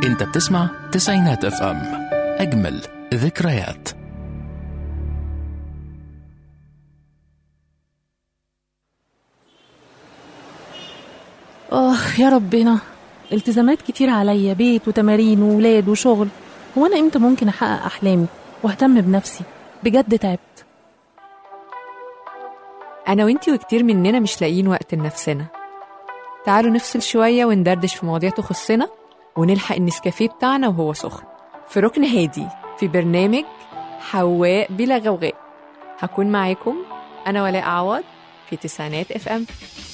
انت بتسمع تسعينات اف ام اجمل ذكريات آه يا ربنا التزامات كتير عليا بيت وتمارين وولاد وشغل هو أنا إمتى ممكن أحقق أحلامي وأهتم بنفسي بجد تعبت أنا وإنتي وكتير مننا مش لاقيين وقت لنفسنا تعالوا نفصل شوية وندردش في مواضيع تخصنا ونلحق النسكافيه بتاعنا وهو سخن في ركن هادي في برنامج حواء بلا غوغاء هكون معاكم أنا ولاء عوض في تسعينات اف ام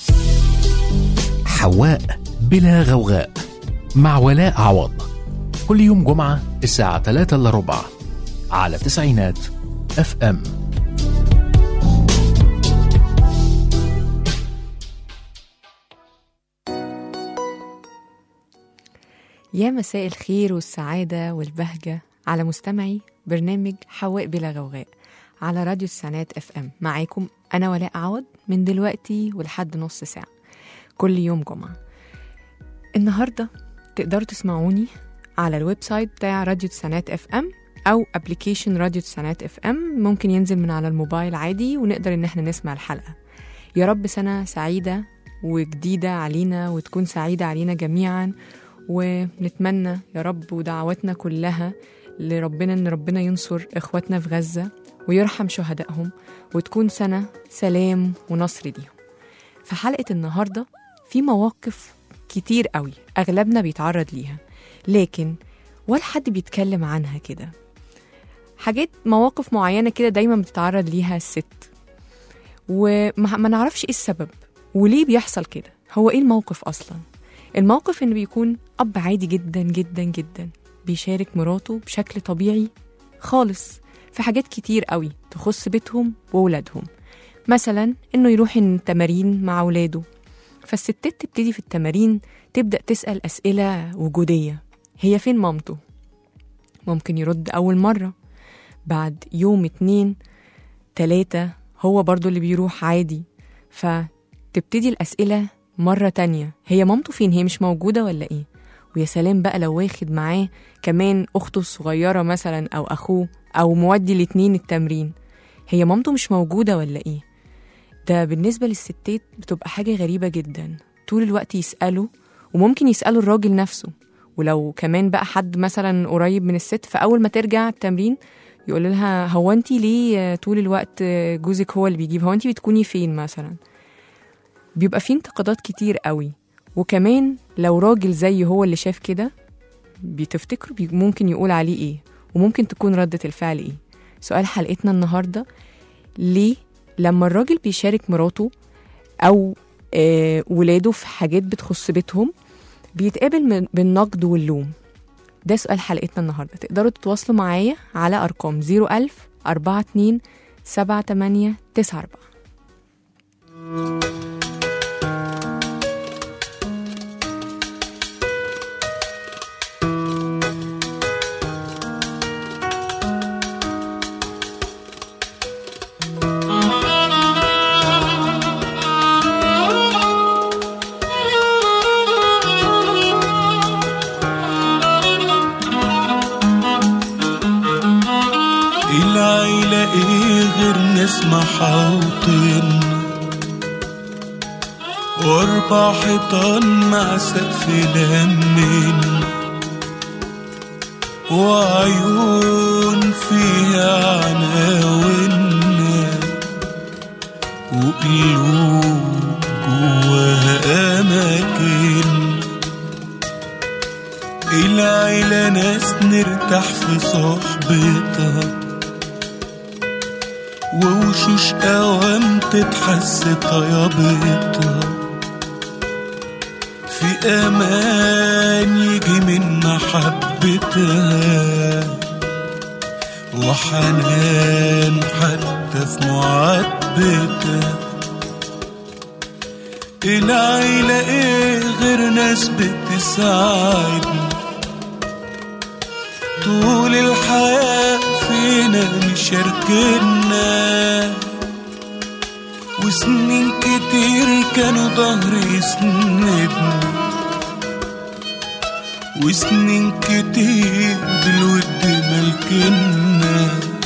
حواء بلا غوغاء مع ولاء عوض كل يوم جمعة الساعة 3 إلا ربع على تسعينات اف ام يا مساء الخير والسعادة والبهجة على مستمعي برنامج حواء بلا غوغاء على راديو السنات اف ام معاكم أنا ولاء عوض من دلوقتي ولحد نص ساعة كل يوم جمعة النهاردة تقدروا تسمعوني على الويب سايت بتاع راديو السنات اف ام أو ابلكيشن راديو السنات اف ام ممكن ينزل من على الموبايل عادي ونقدر إن احنا نسمع الحلقة يا رب سنة سعيدة وجديدة علينا وتكون سعيدة علينا جميعا ونتمنى يا رب ودعواتنا كلها لربنا ان ربنا ينصر اخواتنا في غزه ويرحم شهدائهم وتكون سنه سلام ونصر ليهم في حلقه النهارده في مواقف كتير قوي اغلبنا بيتعرض ليها لكن ولا حد بيتكلم عنها كده حاجات مواقف معينه كده دايما بتتعرض ليها الست وما ما نعرفش ايه السبب وليه بيحصل كده هو ايه الموقف اصلا الموقف إن بيكون أب عادي جدا جدا جدا بيشارك مراته بشكل طبيعي خالص في حاجات كتير قوي تخص بيتهم وولادهم مثلا إنه يروح التمارين مع ولاده فالستات تبتدي في التمارين تبدأ تسأل أسئلة وجودية هي فين مامته؟ ممكن يرد أول مرة بعد يوم اتنين تلاتة هو برضو اللي بيروح عادي فتبتدي الأسئلة مرة تانية هي مامته فين هي مش موجودة ولا ايه ويا سلام بقى لو واخد معاه كمان أخته الصغيرة مثلا أو أخوه أو مودي الاتنين التمرين هي مامته مش موجودة ولا ايه ده بالنسبة للستات بتبقى حاجة غريبة جدا طول الوقت يسألوا وممكن يسألوا الراجل نفسه ولو كمان بقى حد مثلا قريب من الست فأول ما ترجع التمرين يقول لها هو انت ليه طول الوقت جوزك هو اللي بيجيب هو انت بتكوني فين مثلا بيبقى فيه انتقادات كتير قوي وكمان لو راجل زي هو اللي شاف كده بتفتكروا بي ممكن يقول عليه ايه وممكن تكون ردة الفعل ايه سؤال حلقتنا النهاردة ليه لما الراجل بيشارك مراته أو آه ولاده في حاجات بتخص بيتهم بيتقابل من بالنقد واللوم ده سؤال حلقتنا النهاردة تقدروا تتواصلوا معايا على أرقام 01000 42 78 94 العيلة ايه غير ناس محاوطين واربع حيطان مع سقف لمين وعيون فيها عناوين وقلوب جواها أماكن العيلة ناس نرتاح في صحبتها ووشوش قوام تتحس طيابتها في امان يجي من محبتها وحنان حتى في معاتبتها العيلة ايه غير ناس بتساعدنا طول الحياة فينا مشاركنا وسنين كتير كانوا ظهري يسندنا وسنين كتير بالود ملكنا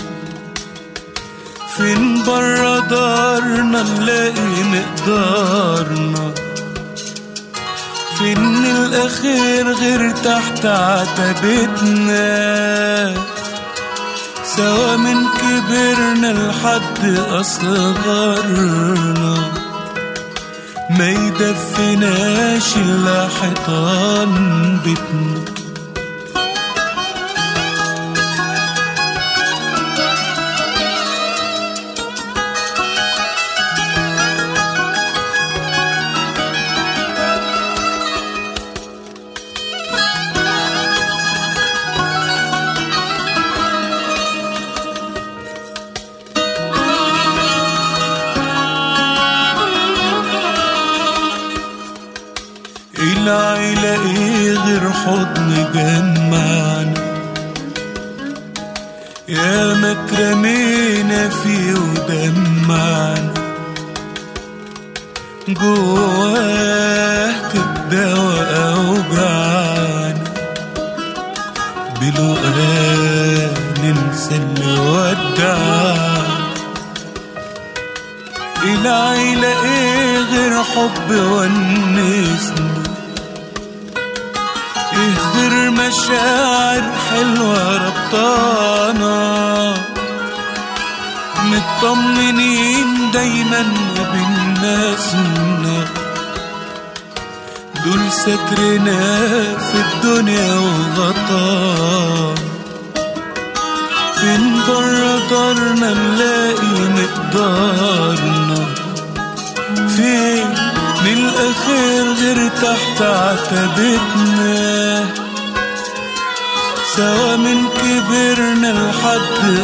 فين برا دارنا نلاقي مقدارنا فين الأخير غير تحت عتبتنا سوا من كبرنا لحد أصغرنا ما يدفناش إلا حيطان بيتنا العيلة ايه غير حضن جمعنا يا مكرمينا فيه ودمعنا جواه تداوى أوجعنا بلقاه ننسى اللي ودعنا العيلة ايه غير حب ونسنا ايه غير مشاعر حلوة ربطانا مطمنين دايما بين ناسنا دول سترنا في الدنيا وغطانا فين برا دارنا نلاقي مقدارنا فين من الأخير غير تحت عتبتنا سوا من كبرنا لحد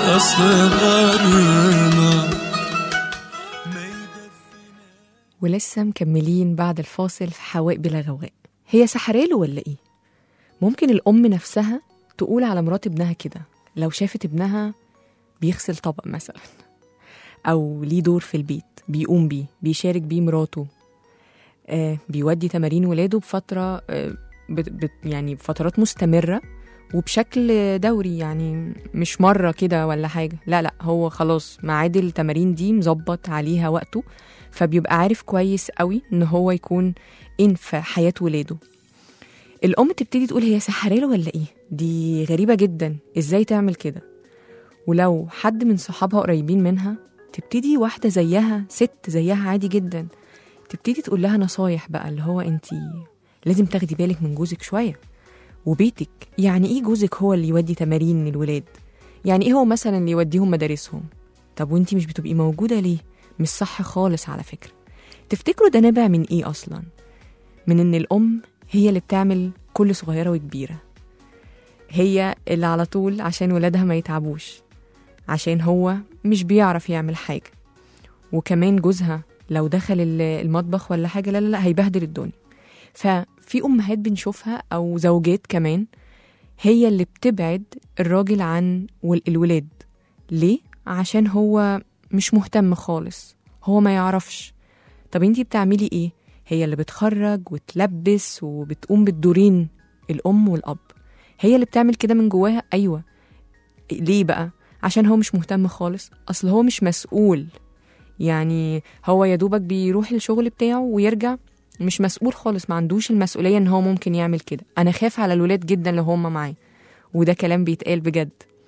أصغرنا ما يدفنا ولسه مكملين بعد الفاصل في حواء بلا غواء هي سحراله ولا ايه ممكن الام نفسها تقول على مرات ابنها كده لو شافت ابنها بيغسل طبق مثلا او ليه دور في البيت بيقوم بيه بيشارك بيه مراته آه بيودي تمارين ولاده بفتره آه بت بت يعني بفترات مستمره وبشكل دوري يعني مش مره كده ولا حاجه لا لا هو خلاص ميعاد التمارين دي مظبط عليها وقته فبيبقى عارف كويس قوي ان هو يكون ان في حياه ولاده الام تبتدي تقول هي سحراله ولا ايه دي غريبه جدا ازاي تعمل كده ولو حد من صحابها قريبين منها تبتدي واحده زيها ست زيها عادي جدا تبتدي تقول لها نصايح بقى اللي هو انت لازم تاخدي بالك من جوزك شويه وبيتك يعني ايه جوزك هو اللي يودي تمارين الولاد يعني ايه هو مثلا اللي يوديهم مدارسهم طب وانت مش بتبقي موجوده ليه مش صح خالص على فكره تفتكروا ده نابع من ايه اصلا من ان الام هي اللي بتعمل كل صغيره وكبيره هي اللي على طول عشان ولادها ما يتعبوش عشان هو مش بيعرف يعمل حاجه وكمان جوزها لو دخل ال- المطبخ ولا حاجه لا لا لا هيبهدل الدنيا ففي امهات بنشوفها او زوجات كمان هي اللي بتبعد الراجل عن وال- الولاد ليه عشان هو مش مهتم خالص هو ما يعرفش طب انتي بتعملي ايه هي اللي بتخرج وتلبس وبتقوم بالدورين الام والاب هي اللي بتعمل كده من جواها ايوه ليه بقى عشان هو مش مهتم خالص اصل هو مش مسؤول يعني هو يا دوبك بيروح الشغل بتاعه ويرجع مش مسؤول خالص ما عندوش المسؤوليه ان هو ممكن يعمل كده انا خاف على الولاد جدا لو هم معاه وده كلام بيتقال بجد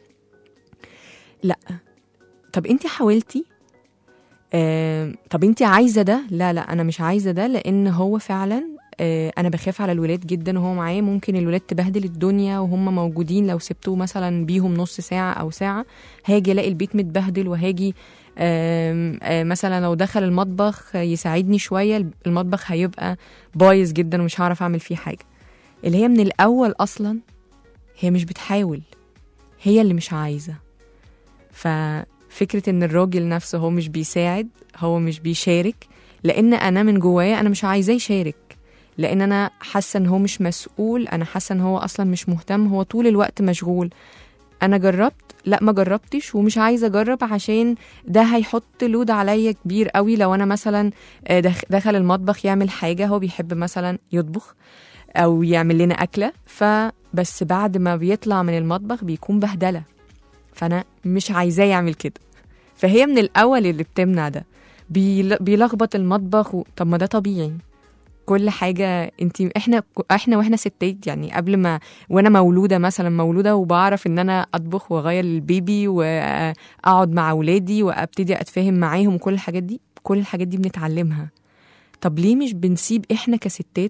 لا طب انت حاولتي آه، طب انت عايزه ده لا لا انا مش عايزه ده لان هو فعلا آه، انا بخاف على الولاد جدا وهو معايا ممكن الولاد تبهدل الدنيا وهم موجودين لو سبته مثلا بيهم نص ساعه او ساعه هاجي الاقي البيت متبهدل وهاجي آم، آه، مثلا لو دخل المطبخ يساعدني شويه المطبخ هيبقى بايظ جدا ومش هعرف اعمل فيه حاجه اللي هي من الاول اصلا هي مش بتحاول هي اللي مش عايزه ففكره ان الراجل نفسه هو مش بيساعد هو مش بيشارك لان انا من جوايا انا مش عايزاه يشارك لان انا حاسه ان هو مش مسؤول انا حاسه ان هو اصلا مش مهتم هو طول الوقت مشغول انا جربت لا ما جربتش ومش عايزه اجرب عشان ده هيحط لود عليا كبير قوي لو انا مثلا آه، دخ- دخل المطبخ يعمل حاجه هو بيحب مثلا يطبخ او يعمل لنا اكله فبس بعد ما بيطلع من المطبخ بيكون بهدله فانا مش عايزاه يعمل كده فهي من الاول اللي بتمنع ده بيل- بيلخبط المطبخ و... طب ما ده طبيعي كل حاجه انت احنا احنا واحنا ستات يعني قبل ما وانا مولوده مثلا مولوده وبعرف ان انا اطبخ واغير البيبي واقعد مع اولادي وابتدي اتفاهم معاهم وكل الحاجات دي كل الحاجات دي بنتعلمها طب ليه مش بنسيب احنا كستات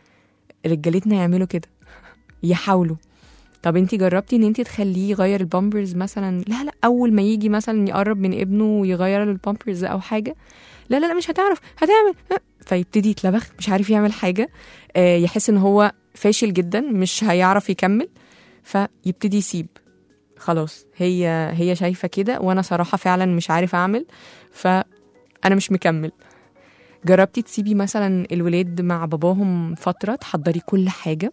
رجالتنا يعملوا كده يحاولوا طب انت جربتي ان انت تخليه يغير البامبرز مثلا لا لا اول ما يجي مثلا يقرب من ابنه ويغير له البامبرز او حاجه لا لا لا مش هتعرف هتعمل ها. فيبتدي يتلبخ مش عارف يعمل حاجه آه، يحس ان هو فاشل جدا مش هيعرف يكمل فيبتدي يسيب خلاص هي هي شايفه كده وانا صراحه فعلا مش عارف اعمل فانا مش مكمل جربتي تسيبي مثلا الولاد مع باباهم فتره تحضري كل حاجه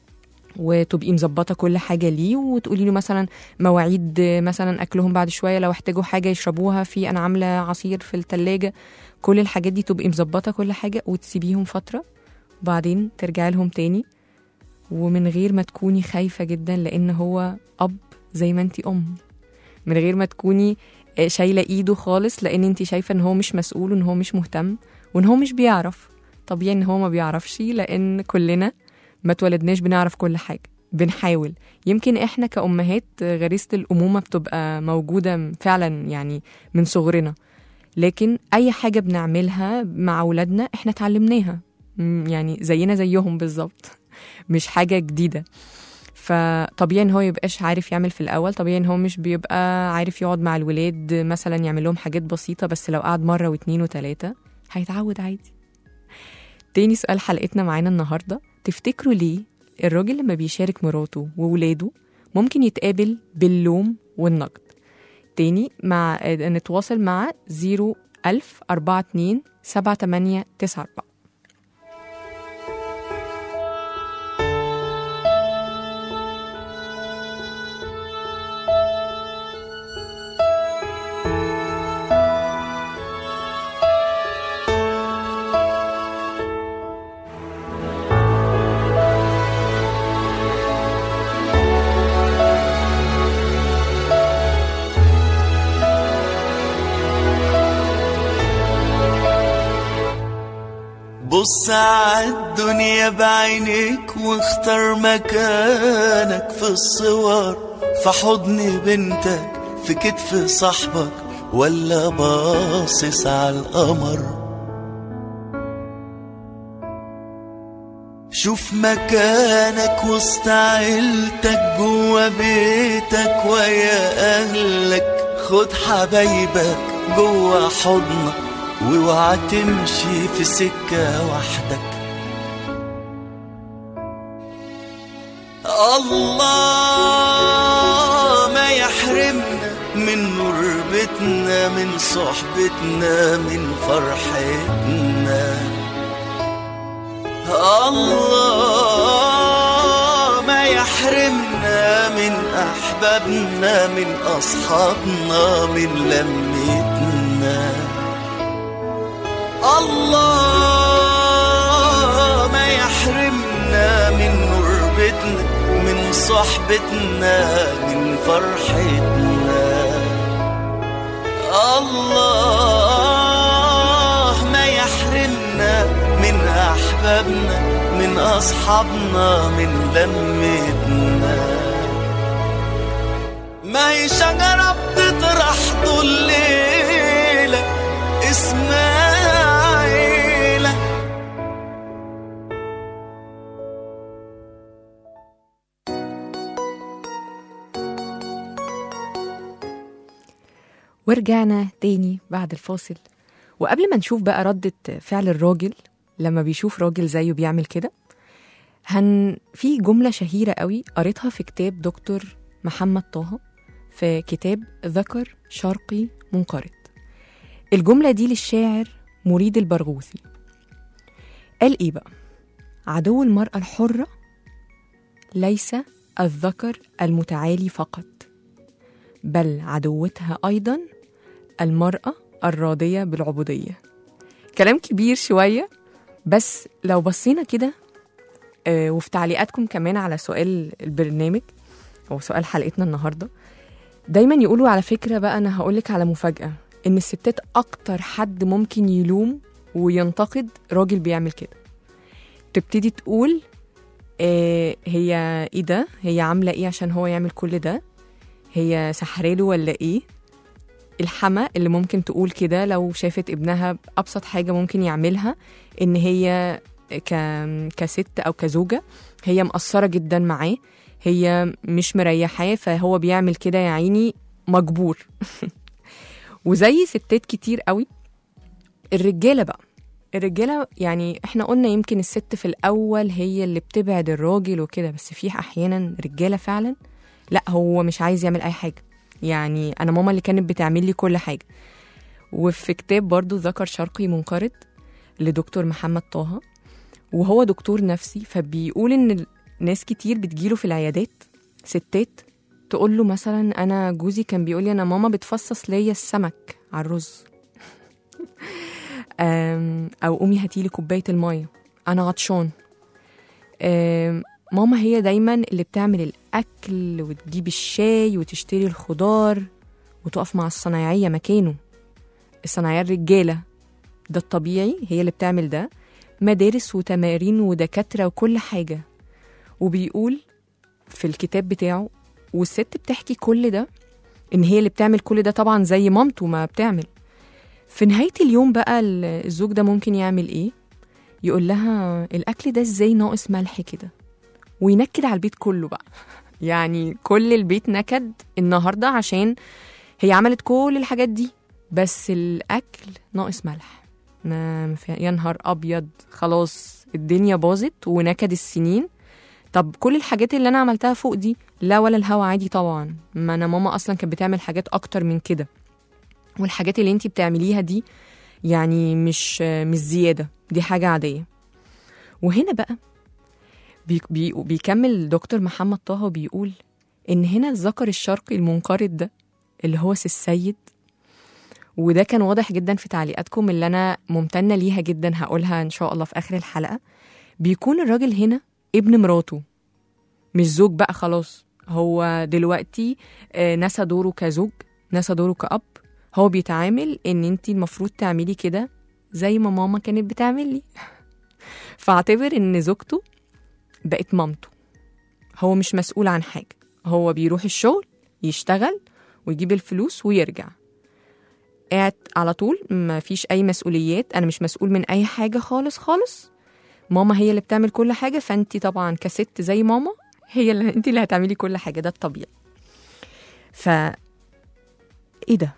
وتبقي مظبطه كل حاجه ليه وتقولي له مثلا مواعيد مثلا اكلهم بعد شويه لو احتاجوا حاجه يشربوها في انا عامله عصير في التلاجة كل الحاجات دي تبقي مظبطه كل حاجه وتسيبيهم فتره وبعدين ترجعي لهم تاني ومن غير ما تكوني خايفه جدا لان هو اب زي ما انتي ام من غير ما تكوني آه، شايله ايده خالص لان انتي شايفه ان هو مش مسؤول وان هو مش مهتم وان هو مش بيعرف طبيعي ان هو ما بيعرفش لان كلنا ما اتولدناش بنعرف كل حاجه بنحاول يمكن احنا كأمهات غريزة الأمومة بتبقى موجودة فعلا يعني من صغرنا لكن أي حاجة بنعملها مع أولادنا احنا اتعلمناها م، يعني زينا زيهم بالظبط مش حاجة جديدة فطبيعي ان هو يبقاش عارف يعمل في الاول طبيعي ان هو مش بيبقى عارف يقعد مع الولاد مثلا يعمل لهم حاجات بسيطة بس لو قعد مرة واتنين وتلاتة هيتعود عادي تاني سؤال حلقتنا معانا النهاردة تفتكروا ليه الراجل لما بيشارك مراته وولاده ممكن يتقابل باللوم والنقد تاني مع نتواصل مع 01000 42 7894 بص عالدنيا بعينيك واختار مكانك في الصور في حضن بنتك في كتف صاحبك ولا باصص على القمر شوف مكانك وسط عيلتك جوا بيتك ويا اهلك خد حبايبك جوا حضنك واوعى تمشي في سكة وحدك الله ما يحرمنا من نور بيتنا من صحبتنا من فرحتنا الله ما يحرمنا من أحبابنا من أصحابنا من لمتنا الله ما يحرمنا من قربتنا من صحبتنا من فرحتنا الله ما يحرمنا من أحبابنا من أصحابنا من لمتنا ما هي شجرة بتطرح طول الليلة اسمها عيلة ورجعنا تاني بعد الفاصل وقبل ما نشوف بقى ردة فعل الراجل لما بيشوف راجل زيه بيعمل كده هن في جملة شهيرة قوي قريتها في كتاب دكتور محمد طه في كتاب ذكر شرقي منقرض الجملة دي للشاعر مريد البرغوثي قال ايه بقى عدو المرأة الحرة ليس الذكر المتعالي فقط بل عدوتها أيضا المرأة الراضية بالعبودية كلام كبير شوية بس لو بصينا كده آه، وفي تعليقاتكم كمان على سؤال البرنامج أو سؤال حلقتنا النهاردة دايما يقولوا على فكرة بقى أنا هقولك على مفاجأة إن الستات أكتر حد ممكن يلوم وينتقد راجل بيعمل كده تبتدي تقول آه هي ايه ده هي عاملة ايه عشان هو يعمل كل ده هي سحراله ولا ايه الحما اللي ممكن تقول كده لو شافت ابنها أبسط حاجة ممكن يعملها إن هي ك... كست أو كزوجة هي مقصرة جدا معاه هي مش مريحاه فهو بيعمل كده يا عيني مجبور وزي ستات كتير قوي الرجالة بقى الرجالة يعني احنا قلنا يمكن الست في الأول هي اللي بتبعد الراجل وكده بس في أحيانا رجالة فعلا لا هو مش عايز يعمل أي حاجة يعني أنا ماما اللي كانت بتعمل لي كل حاجة وفي كتاب برضو ذكر شرقي منقرض لدكتور محمد طه وهو دكتور نفسي فبيقول إن ناس كتير بتجيله في العيادات ستات تقول له مثلا أنا جوزي كان بيقول لي أنا ماما بتفصص ليا السمك على الرز أم، او قومي هاتيلي كوبايه الميه انا عطشان أم، ماما هي دايما اللي بتعمل الاكل وتجيب الشاي وتشتري الخضار وتقف مع الصنايعيه مكانه الصنايعيه الرجاله ده الطبيعي هي اللي بتعمل ده مدارس وتمارين ودكاتره وكل حاجه وبيقول في الكتاب بتاعه والست بتحكي كل ده ان هي اللي بتعمل كل ده طبعا زي مامته ما بتعمل في نهاية اليوم بقى ال- الزوج ده ممكن يعمل ايه؟ يقول لها الأكل ده ازاي ناقص ملح كده؟ وينكد على البيت كله بقى يعني كل البيت نكد النهاردة عشان هي عملت كل الحاجات دي بس الأكل ناقص ملح ما ما في- يا نهار أبيض خلاص الدنيا باظت ونكد السنين طب كل الحاجات اللي أنا عملتها فوق دي لا ولا الهوا عادي طبعا ما أنا ماما أصلا كانت بتعمل حاجات أكتر من كده والحاجات اللي انتي بتعمليها دي يعني مش مش زيادة دي حاجة عادية وهنا بقى بي بي بيكمل دكتور محمد طه وبيقول إن هنا الذكر الشرقي المنقرض ده اللي هو سي السيد وده كان واضح جدا في تعليقاتكم اللي أنا ممتنة ليها جدا هقولها إن شاء الله في آخر الحلقة بيكون الراجل هنا ابن مراته مش زوج بقى خلاص هو دلوقتي آه، نسى دوره كزوج نسى دوره كأب هو بيتعامل ان انت المفروض تعملي كده زي ما ماما كانت بتعمل لي فاعتبر ان زوجته بقت مامته هو مش مسؤول عن حاجة هو بيروح الشغل يشتغل ويجيب الفلوس ويرجع قاعد على طول ما فيش اي مسؤوليات انا مش مسؤول من اي حاجة خالص خالص ماما هي اللي بتعمل كل حاجة فانت طبعا كست زي ماما هي اللي انت اللي هتعملي كل حاجة ده الطبيعي ف ايه ده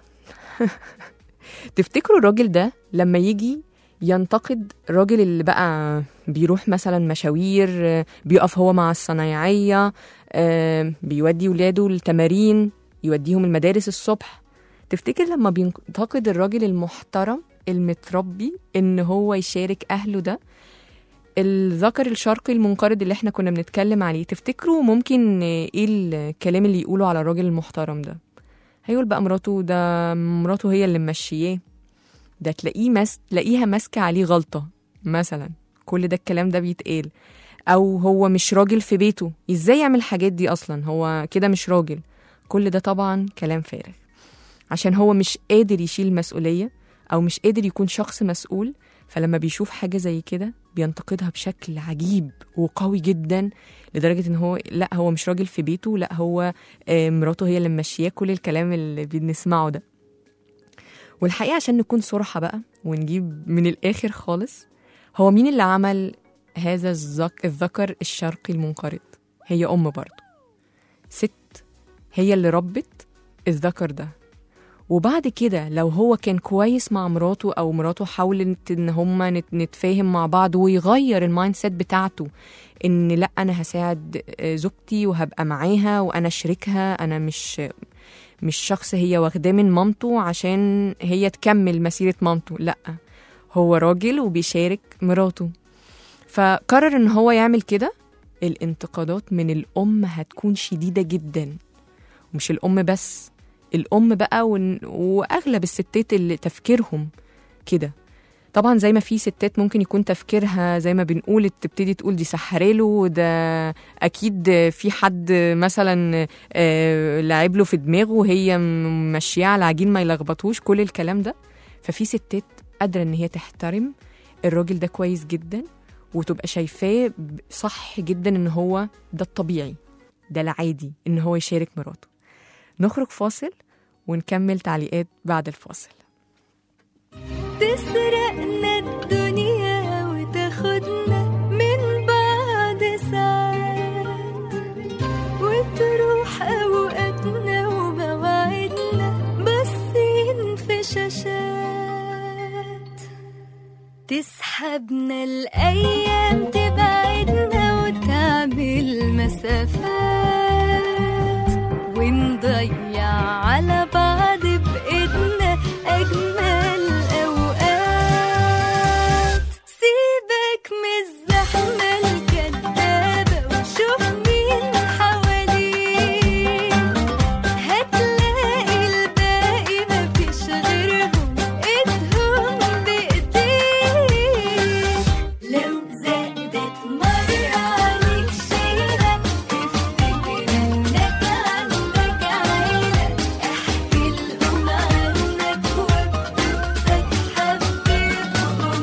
تفتكروا الراجل ده لما يجي ينتقد الراجل اللي بقى بيروح مثلا مشاوير آه، بيقف هو مع الصنايعية آه، بيودي ولاده التمارين يوديهم المدارس الصبح تفتكر لما بينتقد الراجل المحترم المتربي ان هو يشارك اهله ده الذكر الشرقي المنقرض اللي احنا كنا بنتكلم عليه تفتكروا ممكن آه، ايه الكلام اللي يقوله على الراجل المحترم ده هيقول بقى مراته ده مراته هي اللي ممشياه ده تلاقيه مس... تلاقيها ماسكه عليه غلطه مثلا كل ده الكلام ده بيتقال او هو مش راجل في بيته ازاي يعمل الحاجات دي اصلا هو كده مش راجل كل ده طبعا كلام فارغ عشان هو مش قادر يشيل مسؤوليه او مش قادر يكون شخص مسؤول فلما بيشوف حاجه زي كده بينتقدها بشكل عجيب وقوي جدا لدرجه ان هو لا هو مش راجل في بيته لا هو آه، مراته هي اللي ماشياه كل الكلام اللي بنسمعه ده والحقيقه عشان نكون صراحه بقى ونجيب من الاخر خالص هو مين اللي عمل هذا الذك... الذكر الشرقي المنقرض هي ام برضه ست هي اللي ربت الذكر ده وبعد كده لو هو كان كويس مع مراته او مراته حاولت ان هما نت- نتفاهم مع بعض ويغير المايند سيت بتاعته ان لا انا هساعد آه، زوجتي وهبقى معاها وانا شريكها انا مش مش شخص هي واخداه من مامته عشان هي تكمل مسيرة مامته لا هو راجل وبيشارك مراته فقرر ان هو يعمل كده الانتقادات من الام هتكون شديدة جدا ومش الام بس الام بقى ون- واغلب الستات اللي تفكيرهم كده طبعا زي ما في ستات ممكن يكون تفكيرها زي ما بنقول تبتدي تقول دي سحرله ده اكيد في حد مثلا آه، لعب له في دماغه وهي ماشيه على عجين ما يلخبطوش كل الكلام ده ففي ستات قادره ان هي تحترم الراجل ده كويس جدا وتبقى شايفاه ب- صح جدا ان هو ده الطبيعي ده العادي ان هو يشارك مراته نخرج فاصل ونكمل تعليقات بعد الفاصل تسرقنا الدنيا وتاخدنا من بعد ساعات وتروح أوقاتنا ومواعيدنا باصين في شاشات تسحبنا الأيام تبعدنا وتعمل مسافات ونضيع على بعض بإيدنا أجمل أوقات سيبك من الزحمة الكدابة وشوف مين حواليك هتلاقي الباقي مفيش غيرهم ايدهم بايديك لو زادت مرة عليك شيلة افتكر انك عندك عيلة احكي لهم عنك وبتبقى حبيبهم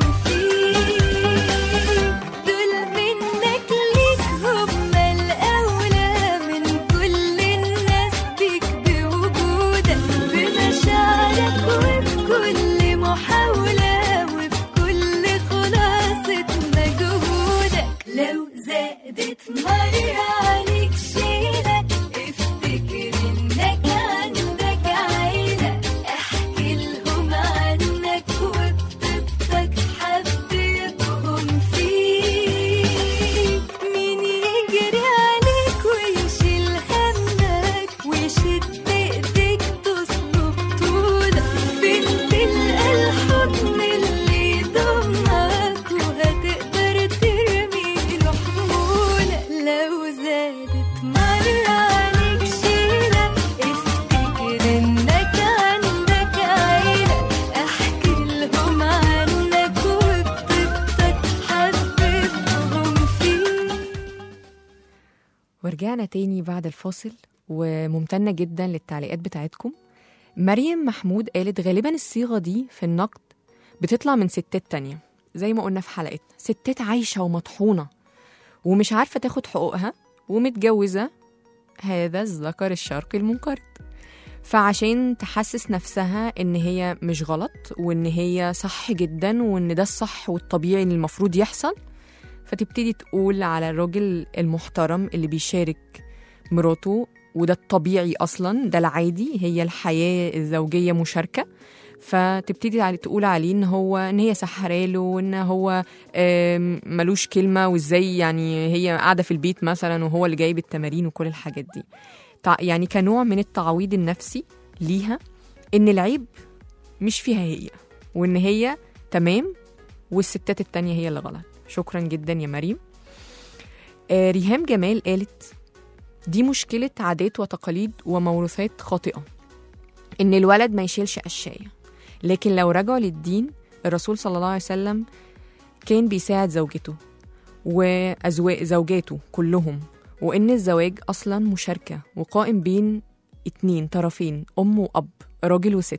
فيك دول منك ليك هما الأولى من كل الناس بيك بوجودك بمشاعرك وبكل محاولة وبكل خلاصة مجهودك لو زادت مرة عليك شيلة افتكر انك عندك عيلة احكي لهم عنك وبتبقى حبيبهم فيك مين يجري عليك ويشيل همك ويشد ايديك تصلب طولك فين تلقى الحضن اللي يضمك وهتقدر ترمي له حمولك لو زادت مرة عليك شيلة افتكر انك عندك عيلة احكي لهم عنك وبتبقى حبيبهم فيك ورجعنا تاني بعد الفاصل وممتنة جدا للتعليقات بتاعتكم مريم محمود قالت غالبا الصيغة دي في النقد بتطلع من ستات تانية زي ما قلنا في حلقتنا ستات عايشة ومطحونة ومش عارفة تاخد حقوقها ومتجوزة هذا الذكر الشرقي المنقرض فعشان تحسس نفسها ان هي مش غلط وان هي صح جدا وان ده الصح والطبيعي اللي المفروض يحصل فتبتدي تقول على الراجل المحترم اللي بيشارك مراته وده الطبيعي اصلا ده العادي هي الحياه الزوجيه مشاركه فتبتدي علي تقول عليه ان هو ان هي سحراله وان هو آم، ملوش كلمه وازاي يعني هي قاعده في البيت مثلا وهو اللي جايب التمارين وكل الحاجات دي تع- يعني كنوع من التعويض النفسي ليها ان العيب مش فيها هي وان هي تمام والستات التانية هي اللي غلط شكرا جدا يا مريم آه ريهام جمال قالت دي مشكلة عادات وتقاليد وموروثات خاطئة إن الولد ما يشيلش قشاية لكن لو رجعوا للدين الرسول صلى الله عليه وسلم كان بيساعد زوجته وزوجاته كلهم وإن الزواج أصلا مشاركة وقائم بين اتنين طرفين أم وأب راجل وست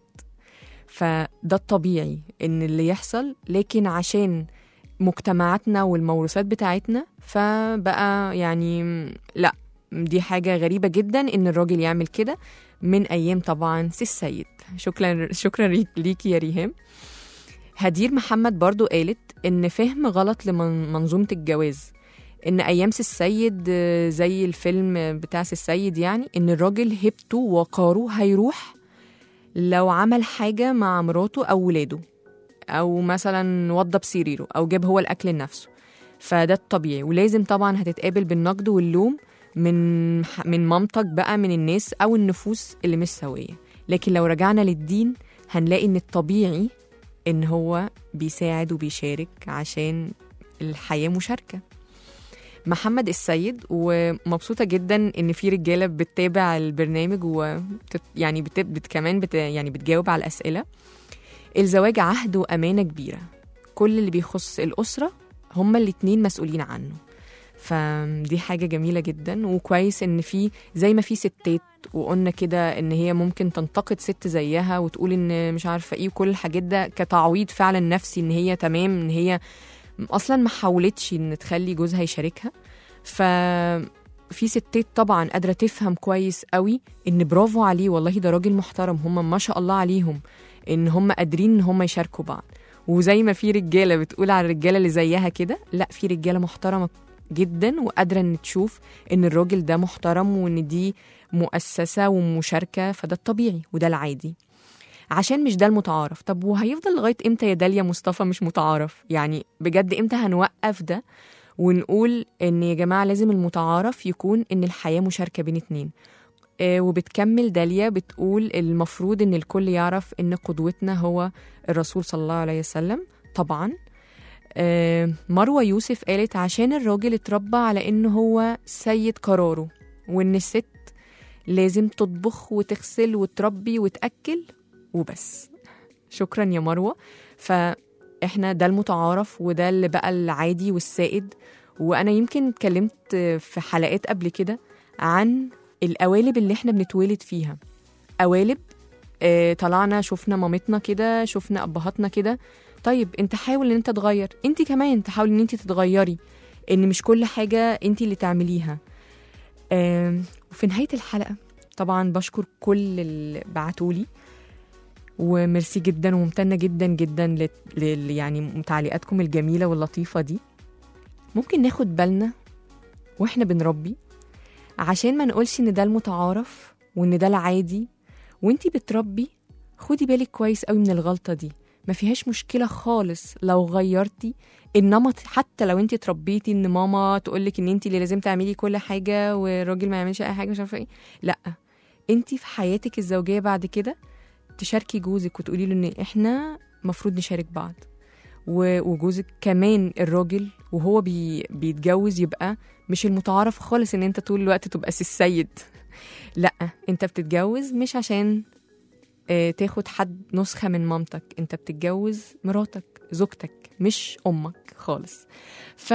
فده الطبيعي إن اللي يحصل لكن عشان مجتمعاتنا والموروثات بتاعتنا فبقى يعني لا دي حاجة غريبة جدا إن الراجل يعمل كده من أيام طبعا سي السيد شكرا شكرا ليك- ليكي يا ريهام هدير محمد برضو قالت إن فهم غلط لمنظومة الجواز إن أيام سي السيد آه، زي الفيلم بتاع سي السيد يعني إن الراجل هيبته وقاره هيروح لو عمل حاجة مع مراته أو ولاده أو مثلا وضب سريره أو جاب هو الأكل لنفسه فده الطبيعي ولازم طبعا هتتقابل بالنقد واللوم من من مامتك بقى من الناس او النفوس اللي مش سويه لكن لو رجعنا للدين هنلاقي ان الطبيعي ان هو بيساعد وبيشارك عشان الحياه مشاركه محمد السيد ومبسوطه جدا ان في رجاله بتتابع البرنامج و يعني بت... بت... كمان بت... يعني بتجاوب على الاسئله الزواج عهد وامانه كبيره كل اللي بيخص الأسرة هما الاتنين مسؤولين عنه فدي حاجة جميلة جدا وكويس ان في زي ما في ستات وقلنا كده ان هي ممكن تنتقد ست زيها وتقول ان مش عارفة ايه وكل الحاجات ده كتعويض فعلا نفسي ان هي تمام ان هي اصلا ما حاولتش ان تخلي جوزها يشاركها ف في ستات طبعا قادرة تفهم كويس قوي ان برافو عليه والله ده راجل محترم هم ما شاء الله عليهم ان هم قادرين ان هم يشاركوا بعض وزي ما في رجاله بتقول على الرجاله اللي زيها كده لا في رجاله محترمه جدا وقادره ان تشوف ان الراجل ده محترم وان دي مؤسسه ومشاركه فده الطبيعي وده العادي عشان مش ده المتعارف طب وهيفضل لغايه امتى يا داليا مصطفى مش متعارف يعني بجد امتى هنوقف ده ونقول ان يا جماعه لازم المتعارف يكون ان الحياه مشاركه بين اتنين آه، وبتكمل داليا بتقول المفروض ان الكل يعرف ان قدوتنا هو الرسول صلى الله عليه وسلم طبعا آه، مروة يوسف قالت عشان الراجل اتربى على انه هو سيد قراره وان الست لازم تطبخ وتغسل وتربي وتأكل وبس شكرا يا مروة فاحنا ده المتعارف وده اللي بقى العادي والسائد وانا يمكن اتكلمت في حلقات قبل كده عن القوالب اللي احنا بنتولد فيها قوالب آه، طلعنا شفنا مامتنا كده شفنا ابهاتنا كده طيب انت حاول ان انت تغير انت كمان تحاولي ان انت تتغيري ان مش كل حاجه انت اللي تعمليها آم، وفي نهايه الحلقه طبعا بشكر كل اللي بعتولي وميرسي جدا وممتنه جدا جدا ل ل- يعني تعليقاتكم الجميله واللطيفه دي ممكن ناخد بالنا واحنا بنربي عشان ما نقولش ان ده المتعارف وان ده العادي وانتي بتربي خدي بالك كويس قوي من الغلطه دي ما فيهاش مشكله خالص لو غيرتي النمط حتى لو انت اتربيتي ان ماما تقولك ان انت اللي لازم تعملي كل حاجه والراجل ما يعملش اي حاجه مش عارفه ايه لا انت في حياتك الزوجيه بعد كده تشاركي جوزك وتقولي له ان احنا مفروض نشارك بعض و- وجوزك كمان الراجل وهو بي بيتجوز يبقى مش المتعارف خالص ان انت طول الوقت تبقى سي السيد لا انت بتتجوز مش عشان آه، تاخد حد نسخة من مامتك انت بتتجوز مراتك زوجتك مش امك خالص ف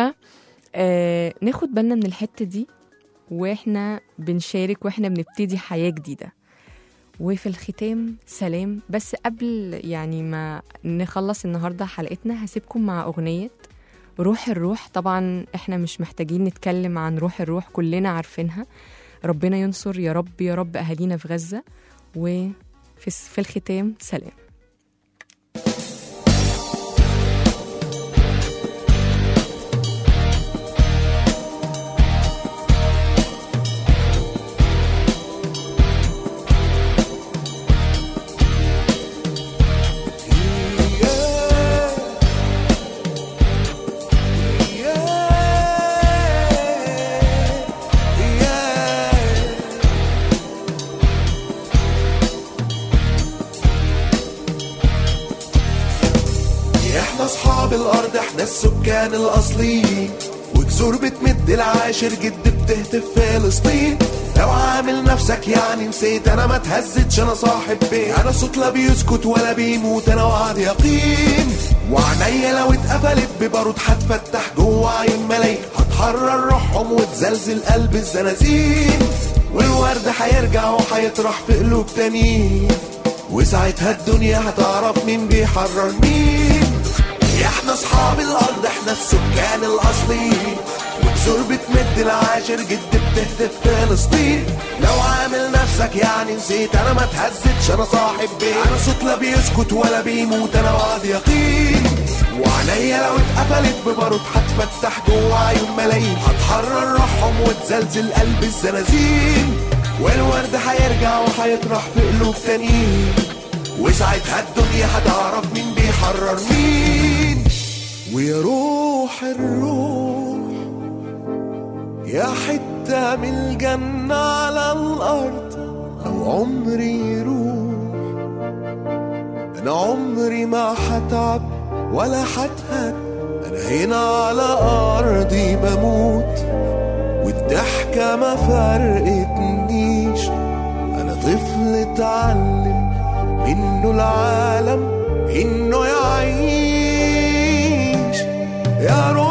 آه، ناخد بالنا من الحتة دي واحنا بنشارك واحنا بنبتدي حياة جديدة وفي الختام سلام بس قبل يعني ما نخلص النهارده حلقتنا هسيبكم مع اغنيه روح الروح طبعا احنا مش محتاجين نتكلم عن روح الروح كلنا عارفينها ربنا ينصر يا رب يا رب اهالينا في غزه وفي في الختام سلام احنا اصحاب الارض احنا السكان الاصليين وجسور بتمد العاشر جد بتهتف فلسطين لو عامل نفسك يعني نسيت انا ما تهزتش انا صاحب بيت انا صوت لا بيسكت ولا بيموت انا وعد يقين وعينيا لو اتقفلت ببارود هتفتح جوه عين ملايين هتحرر روحهم وتزلزل قلب الزنازين والورد هيرجع وهيطرح في قلوب تانيين وساعتها الدنيا هتعرف مين بيحرر مين احنا اصحاب الارض احنا السكان الاصليين وجسور بتمد العاشر جد بتهتف فلسطين لو عامل نفسك يعني نسيت انا ما تهزتش انا صاحب بيت انا صوت لا بيسكت ولا بيموت انا وعد يقين وعينيا لو اتقفلت ببارود هتفتح جوه عيون ملايين هتحرر روحهم وتزلزل قلب الزنازين والورد هيرجع وهيطرح في قلوب تانيين وساعتها الدنيا هتعرف مين بيحرر مين ويا روح الروح يا حتة من الجنة على الأرض لو عمري يروح أنا عمري ما هتعب ولا هتهد أنا هنا على أرضي بموت والضحكة ما فرقتنيش أنا طفل اتعلم منه العالم إنه يعيش يا روح